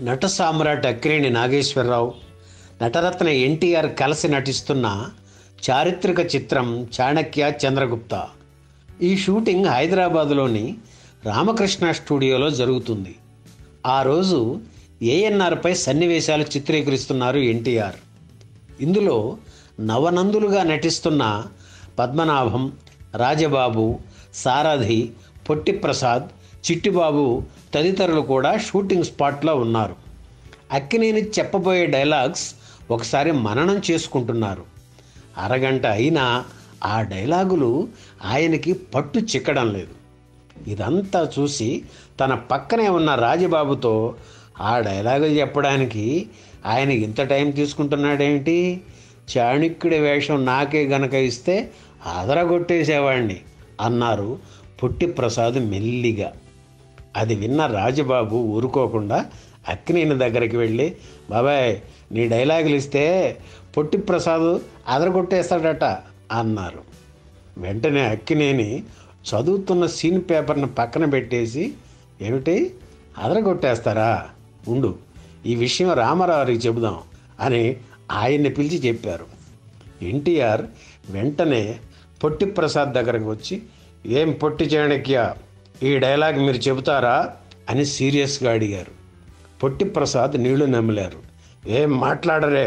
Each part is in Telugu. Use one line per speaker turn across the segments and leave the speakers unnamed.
నట సామ్రాట్ అక్కినేని నాగేశ్వరరావు నటరత్న ఎన్టీఆర్ కలిసి నటిస్తున్న చారిత్రక చిత్రం చాణక్య చంద్రగుప్త ఈ షూటింగ్ హైదరాబాదులోని రామకృష్ణ స్టూడియోలో జరుగుతుంది ఆ రోజు ఏఎన్ఆర్పై సన్నివేశాలు చిత్రీకరిస్తున్నారు ఎన్టీఆర్ ఇందులో నవనందులుగా నటిస్తున్న పద్మనాభం రాజబాబు సారథి పొట్టిప్రసాద్ చిట్టిబాబు తదితరులు కూడా షూటింగ్ స్పాట్లో ఉన్నారు అక్కినేని చెప్పబోయే డైలాగ్స్ ఒకసారి మననం చేసుకుంటున్నారు అరగంట అయినా ఆ డైలాగులు ఆయనకి పట్టు చిక్కడం లేదు ఇదంతా చూసి తన పక్కనే ఉన్న రాజబాబుతో ఆ డైలాగులు చెప్పడానికి ఆయన ఇంత టైం తీసుకుంటున్నాడేమిటి చాణక్యుడి వేషం నాకే గనక ఇస్తే అదరగొట్టేసేవాడిని అన్నారు పుట్టి ప్రసాద్ మెల్లిగా అది విన్న రాజబాబు ఊరుకోకుండా అక్కినేని దగ్గరికి వెళ్ళి బాబాయ్ నీ డైలాగులు ఇస్తే పొట్టి ప్రసాద్ అదరగొట్టేస్తాడట అన్నారు వెంటనే అక్కినేని చదువుతున్న సీన్ పేపర్ని పక్కన పెట్టేసి ఏమిటి అదరగొట్టేస్తారా ఉండు ఈ విషయం రామారావుకి చెబుదాం అని ఆయన్ని పిలిచి చెప్పారు ఎన్టీఆర్ వెంటనే పొట్టి ప్రసాద్ దగ్గరకు వచ్చి ఏం పొట్టి చాణక్య ఈ డైలాగ్ మీరు చెబుతారా అని సీరియస్గా అడిగారు పొట్టి ప్రసాద్ నీళ్లు నమ్మలేరు ఏం మాట్లాడరే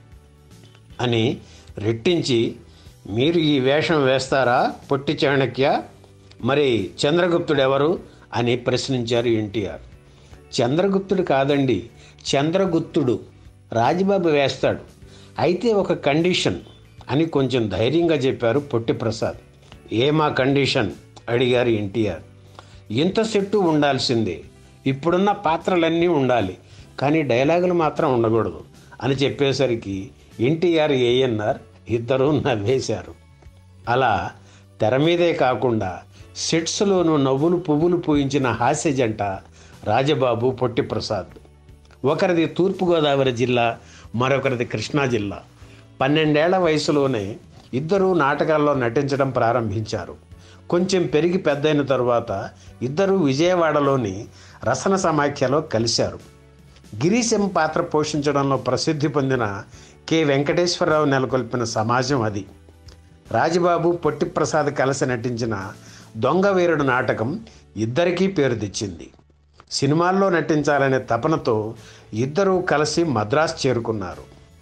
అని రెట్టించి మీరు ఈ వేషం వేస్తారా పొట్టి చాణక్య మరి చంద్రగుప్తుడు ఎవరు అని ప్రశ్నించారు ఎన్టీఆర్ చంద్రగుప్తుడు కాదండి చంద్రగుప్తుడు రాజబాబు వేస్తాడు అయితే ఒక కండిషన్ అని కొంచెం ధైర్యంగా చెప్పారు పొట్టి ప్రసాద్ ఏమా కండిషన్ అడిగారు ఎన్టీఆర్ ఇంత సెట్టు ఉండాల్సిందే ఇప్పుడున్న పాత్రలన్నీ ఉండాలి కానీ డైలాగులు మాత్రం ఉండకూడదు అని చెప్పేసరికి ఎన్టీఆర్ ఏఎన్ఆర్ ఇద్దరూ నవ్వేశారు అలా తెర మీదే కాకుండా సెట్స్లోనూ నవ్వులు పువ్వులు పూయించిన హాస్య జంట రాజబాబు పొట్టి ప్రసాద్ ఒకరిది తూర్పుగోదావరి జిల్లా మరొకరిది కృష్ణా జిల్లా పన్నెండేళ్ల వయసులోనే ఇద్దరూ నాటకాల్లో నటించడం ప్రారంభించారు కొంచెం పెరిగి పెద్దయిన తరువాత ఇద్దరూ విజయవాడలోని రసన సమాఖ్యలో కలిశారు గిరీశం పాత్ర పోషించడంలో ప్రసిద్ధి పొందిన కె వెంకటేశ్వరరావు నెలకొల్పిన సమాజం అది రాజబాబు పొట్టిప్రసాద్ కలిసి నటించిన దొంగ వీరుడు నాటకం ఇద్దరికీ పేరు తెచ్చింది సినిమాల్లో నటించాలనే తపనతో ఇద్దరూ కలిసి మద్రాసు చేరుకున్నారు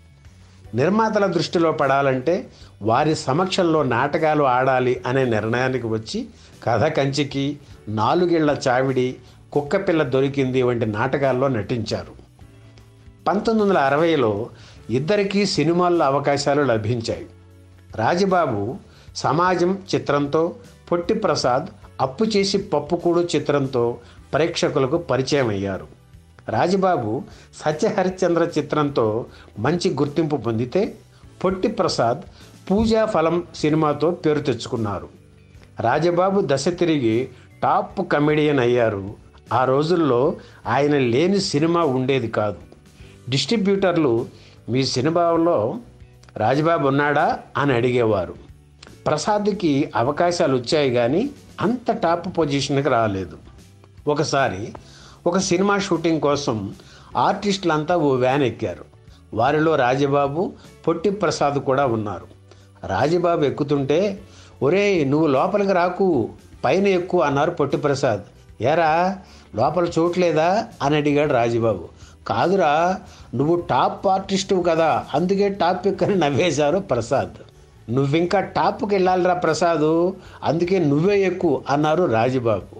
నిర్మాతల దృష్టిలో పడాలంటే వారి సమక్షంలో నాటకాలు ఆడాలి అనే నిర్ణయానికి వచ్చి కథ కంచికి నాలుగేళ్ల చావిడి కుక్కపిల్ల దొరికింది వంటి నాటకాల్లో నటించారు పంతొమ్మిది వందల అరవైలో ఇద్దరికీ సినిమాల్లో అవకాశాలు లభించాయి రాజబాబు సమాజం చిత్రంతో పొట్టి ప్రసాద్ అప్పు చేసి పప్పుకూడు చిత్రంతో ప్రేక్షకులకు పరిచయం అయ్యారు రాజబాబు సత్యహరిశ్చంద్ర చిత్రంతో మంచి గుర్తింపు పొందితే పొట్టి ప్రసాద్ పూజా ఫలం సినిమాతో పేరు తెచ్చుకున్నారు రాజబాబు దశ తిరిగి టాప్ కమెడియన్ అయ్యారు ఆ రోజుల్లో ఆయన లేని సినిమా ఉండేది కాదు డిస్ట్రిబ్యూటర్లు మీ సినిమాలో రాజబాబు ఉన్నాడా అని అడిగేవారు ప్రసాద్కి అవకాశాలు వచ్చాయి కానీ అంత టాప్ పొజిషన్కి రాలేదు ఒకసారి ఒక సినిమా షూటింగ్ కోసం ఆర్టిస్టులంతా ఓ వ్యాన్ ఎక్కారు వారిలో రాజబాబు పొట్టి ప్రసాద్ కూడా ఉన్నారు రాజబాబు ఎక్కుతుంటే ఒరే నువ్వు లోపలికి రాకు పైన ఎక్కువ అన్నారు పొట్టి ప్రసాద్ ఏరా లోపల చూడలేదా అని అడిగాడు రాజబాబు కాదురా నువ్వు టాప్ ఆర్టిస్టు కదా అందుకే టాప్ ఎక్కని నవ్వేశారు ప్రసాద్ నువ్వింకా టాప్కి వెళ్ళాలిరా ప్రసాదు అందుకే నువ్వే ఎక్కువ అన్నారు రాజబాబు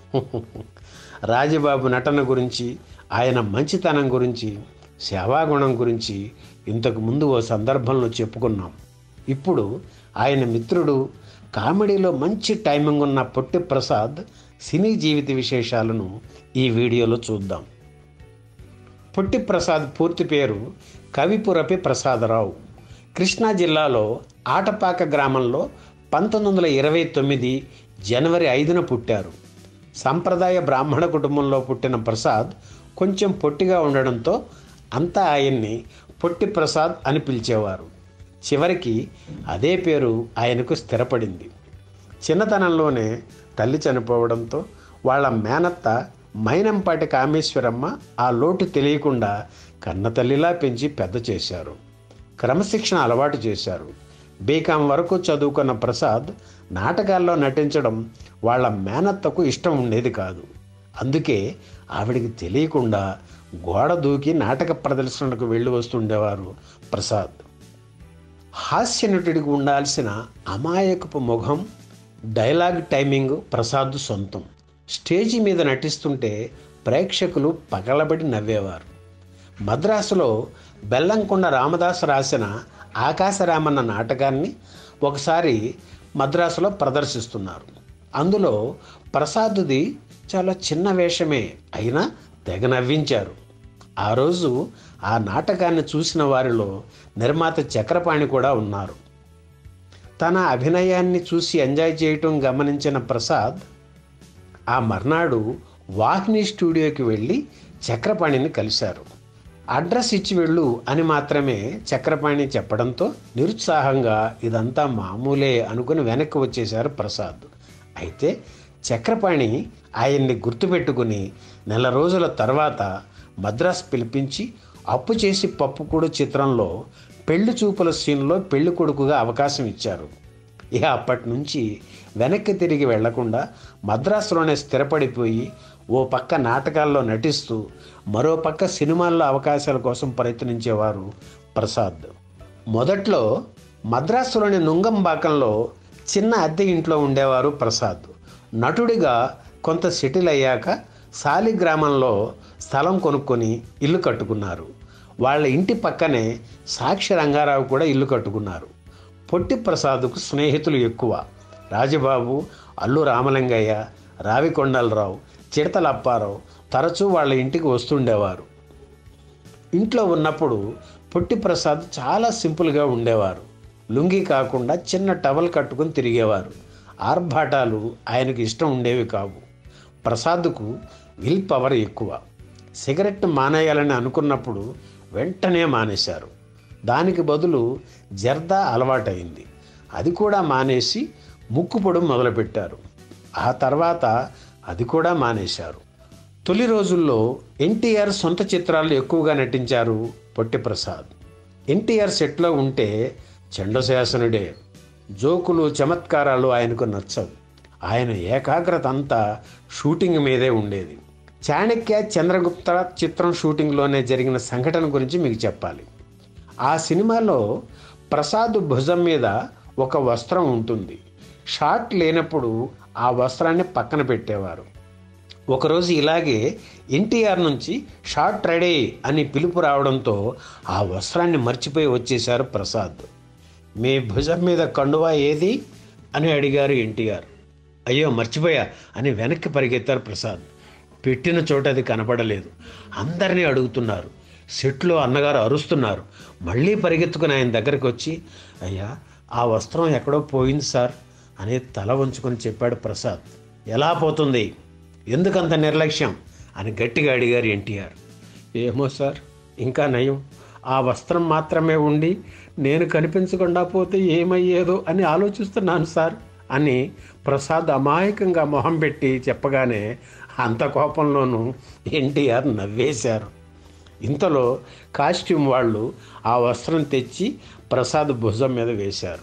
రాజబాబు నటన గురించి ఆయన మంచితనం గురించి సేవాగుణం గురించి ఇంతకు ముందు ఓ సందర్భంలో చెప్పుకున్నాం ఇప్పుడు ఆయన మిత్రుడు కామెడీలో మంచి టైమింగ్ ఉన్న పొట్టి ప్రసాద్ సినీ జీవిత విశేషాలను ఈ వీడియోలో చూద్దాం పొట్టి ప్రసాద్ పూర్తి పేరు కవిపురపి ప్రసాదరావు కృష్ణా జిల్లాలో ఆటపాక గ్రామంలో పంతొమ్మిది వందల ఇరవై తొమ్మిది జనవరి ఐదున పుట్టారు సంప్రదాయ బ్రాహ్మణ కుటుంబంలో పుట్టిన ప్రసాద్ కొంచెం పొట్టిగా ఉండడంతో అంతా ఆయన్ని పొట్టి ప్రసాద్ అని పిలిచేవారు చివరికి అదే పేరు ఆయనకు స్థిరపడింది చిన్నతనంలోనే తల్లి చనిపోవడంతో వాళ్ళ మేనత్త మైనంపాటి కామేశ్వరమ్మ ఆ లోటు తెలియకుండా కన్నతల్లిలా పెంచి పెద్ద చేశారు క్రమశిక్షణ అలవాటు చేశారు బీకాం వరకు చదువుకున్న ప్రసాద్ నాటకాల్లో నటించడం వాళ్ళ మేనత్తకు ఇష్టం ఉండేది కాదు అందుకే ఆవిడికి తెలియకుండా గోడ దూకి నాటక ప్రదర్శనకు వెళ్ళి వస్తుండేవారు ప్రసాద్ హాస్య నటుడికి ఉండాల్సిన అమాయకపు ముఖం డైలాగ్ టైమింగ్ ప్రసాద్ సొంతం స్టేజి మీద నటిస్తుంటే ప్రేక్షకులు పగలబడి నవ్వేవారు మద్రాసులో బెల్లంకొండ రామదాసు రాసిన ఆకాశరామన్న నాటకాన్ని ఒకసారి మద్రాసులో ప్రదర్శిస్తున్నారు అందులో ప్రసాద్ది చాలా చిన్న వేషమే అయినా తెగ నవ్వించారు ఆ రోజు ఆ నాటకాన్ని చూసిన వారిలో నిర్మాత చక్రపాణి కూడా ఉన్నారు తన అభినయాన్ని చూసి ఎంజాయ్ చేయటం గమనించిన ప్రసాద్ ఆ మర్నాడు వాహిని స్టూడియోకి వెళ్ళి చక్రపాణిని కలిశారు అడ్రస్ ఇచ్చి వెళ్ళు అని మాత్రమే చక్రపాణి చెప్పడంతో నిరుత్సాహంగా ఇదంతా మామూలే అనుకుని వెనక్కి వచ్చేశారు ప్రసాద్ అయితే చక్రపాణి ఆయన్ని గుర్తుపెట్టుకుని నెల రోజుల తర్వాత మద్రాస్ పిలిపించి అప్పు చేసి పప్పుకూడు చిత్రంలో పెళ్లి చూపుల సీన్లో పెళ్లి కొడుకుగా అవకాశం ఇచ్చారు ఇక అప్పటి నుంచి వెనక్కి తిరిగి వెళ్లకుండా మద్రాసులోనే స్థిరపడిపోయి ఓ పక్క నాటకాల్లో నటిస్తూ మరో పక్క సినిమాల్లో అవకాశాల కోసం ప్రయత్నించేవారు ప్రసాద్ మొదట్లో మద్రాసులోని నుంగంబాకంలో చిన్న అద్దె ఇంట్లో ఉండేవారు ప్రసాద్ నటుడిగా కొంత సెటిల్ అయ్యాక సాలి గ్రామంలో స్థలం కొనుక్కొని ఇల్లు కట్టుకున్నారు వాళ్ళ ఇంటి పక్కనే సాక్షి రంగారావు కూడా ఇల్లు కట్టుకున్నారు పొట్టి ప్రసాద్కు స్నేహితులు ఎక్కువ రాజబాబు అల్లు రామలింగయ్య రావికొండలరావు చిడతల అప్పారావు తరచూ వాళ్ళ ఇంటికి వస్తుండేవారు ఇంట్లో ఉన్నప్పుడు పొట్టి ప్రసాద్ చాలా సింపుల్గా ఉండేవారు లుంగి కాకుండా చిన్న టవల్ కట్టుకుని తిరిగేవారు ఆర్భాటాలు ఆయనకు ఇష్టం ఉండేవి కావు ప్రసాద్కు విల్ పవర్ ఎక్కువ సిగరెట్ మానేయాలని అనుకున్నప్పుడు వెంటనే మానేశారు దానికి బదులు జర్దా అలవాటైంది అది కూడా మానేసి ముక్కు పొడి మొదలుపెట్టారు ఆ తర్వాత అది కూడా మానేశారు తొలి రోజుల్లో ఎన్టీఆర్ సొంత చిత్రాలు ఎక్కువగా నటించారు పొట్టి ప్రసాద్ ఎన్టీఆర్ సెట్లో ఉంటే చండశాసనుడే జోకులు చమత్కారాలు ఆయనకు నచ్చవు ఆయన ఏకాగ్రత అంతా షూటింగ్ మీదే ఉండేది చాణక్య చంద్రగుప్త చిత్రం షూటింగ్లోనే జరిగిన సంఘటన గురించి మీకు చెప్పాలి ఆ సినిమాలో ప్రసాద్ భుజం మీద ఒక వస్త్రం ఉంటుంది షార్ట్ లేనప్పుడు ఆ వస్త్రాన్ని పక్కన పెట్టేవారు ఒకరోజు ఇలాగే ఎన్టీఆర్ నుంచి షార్ట్ రెడీ అని పిలుపు రావడంతో ఆ వస్త్రాన్ని మర్చిపోయి వచ్చేశారు ప్రసాద్ మీ భుజం మీద కండువా ఏది అని అడిగారు ఎన్టీఆర్ అయ్యో మర్చిపోయా అని వెనక్కి పరిగెత్తారు ప్రసాద్ పెట్టిన చోట అది కనపడలేదు అందరినీ అడుగుతున్నారు సెట్లో అన్నగారు అరుస్తున్నారు మళ్ళీ పరిగెత్తుకుని ఆయన దగ్గరికి వచ్చి అయ్యా ఆ వస్త్రం ఎక్కడో పోయింది సార్ అని తల వంచుకొని చెప్పాడు ప్రసాద్ ఎలా పోతుంది ఎందుకంత నిర్లక్ష్యం అని గట్టిగా అడిగారు ఎన్టీఆర్ ఏమో సార్ ఇంకా నయం ఆ వస్త్రం మాత్రమే ఉండి నేను కనిపించకుండా పోతే ఏమయ్యేదో అని ఆలోచిస్తున్నాను సార్ అని ప్రసాద్ అమాయకంగా మొహం పెట్టి చెప్పగానే అంత కోపంలోనూ ఎన్టీఆర్ నవ్వేశారు ఇంతలో కాస్ట్యూమ్ వాళ్ళు ఆ వస్త్రం తెచ్చి ప్రసాద్ భుజం మీద వేశారు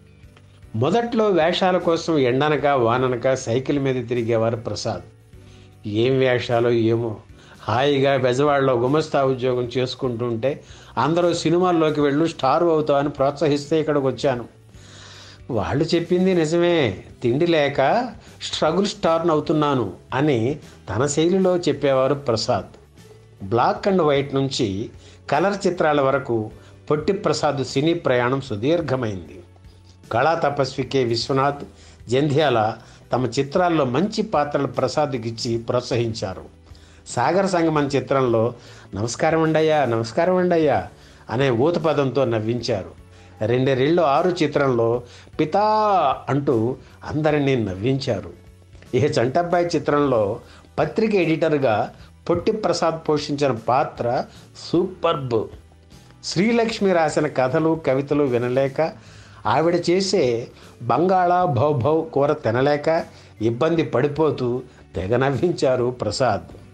మొదట్లో వేషాల కోసం ఎండనక వాననక సైకిల్ మీద తిరిగేవారు ప్రసాద్ ఏం వేషాలో ఏమో హాయిగా బెజవాడలో గుమస్తా ఉద్యోగం చేసుకుంటుంటే అందరూ సినిమాల్లోకి వెళ్ళు స్టార్ అవుతామని ప్రోత్సహిస్తే ఇక్కడికి వచ్చాను వాళ్ళు చెప్పింది నిజమే తిండి లేక స్ట్రగుల్ స్టార్న్ అవుతున్నాను అని తన శైలిలో చెప్పేవారు ప్రసాద్ బ్లాక్ అండ్ వైట్ నుంచి కలర్ చిత్రాల వరకు పొట్టి ప్రసాద్ సినీ ప్రయాణం సుదీర్ఘమైంది కళా తపస్వి కె విశ్వనాథ్ జంధ్యాల తమ చిత్రాల్లో మంచి పాత్రలు ప్రసాద్కిచ్చి ప్రోత్సహించారు సాగర సంగమం చిత్రంలో నమస్కారం అండయ్యా నమస్కారం అండయ్యా అనే ఊత పదంతో నవ్వించారు రెండేళ్ళు ఆరు చిత్రంలో పితా అంటూ అందరినీ నవ్వించారు ఇక చంటబ్బాయి చిత్రంలో పత్రిక ఎడిటర్గా పొట్టి ప్రసాద్ పోషించిన పాత్ర సూపర్బ్ శ్రీలక్ష్మి రాసిన కథలు కవితలు వినలేక ఆవిడ చేసే బంగాళా భౌభౌ కూర తినలేక ఇబ్బంది పడిపోతూ తెగ నవ్వించారు ప్రసాద్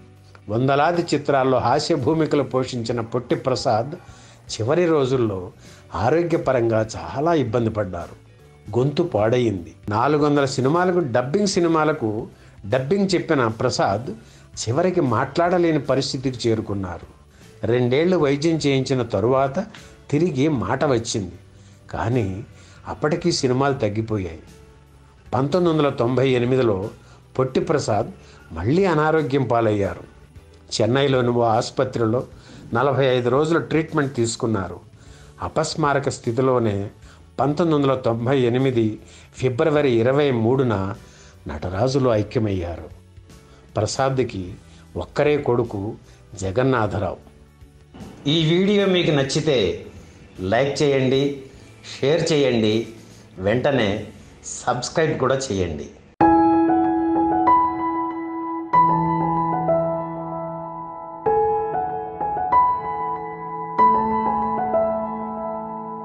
వందలాది చిత్రాల్లో హాస్య భూమికలు పోషించిన పొట్టి ప్రసాద్ చివరి రోజుల్లో ఆరోగ్యపరంగా చాలా ఇబ్బంది పడ్డారు గొంతు పాడయింది నాలుగు వందల సినిమాలకు డబ్బింగ్ సినిమాలకు డబ్బింగ్ చెప్పిన ప్రసాద్ చివరికి మాట్లాడలేని పరిస్థితికి చేరుకున్నారు రెండేళ్లు వైద్యం చేయించిన తరువాత తిరిగి మాట వచ్చింది కానీ అప్పటికీ సినిమాలు తగ్గిపోయాయి పంతొమ్మిది వందల తొంభై ఎనిమిదిలో పొట్టి ప్రసాద్ మళ్ళీ అనారోగ్యం పాలయ్యారు చెన్నైలోని ఓ ఆసుపత్రిలో నలభై ఐదు రోజులు ట్రీట్మెంట్ తీసుకున్నారు అపస్మారక స్థితిలోనే పంతొమ్మిది వందల తొంభై ఎనిమిది ఫిబ్రవరి ఇరవై మూడున నటరాజులో ఐక్యమయ్యారు ప్రసాద్కి ఒక్కరే కొడుకు జగన్నాథరావు ఈ వీడియో మీకు నచ్చితే లైక్ చేయండి షేర్ చేయండి వెంటనే సబ్స్క్రైబ్ కూడా చేయండి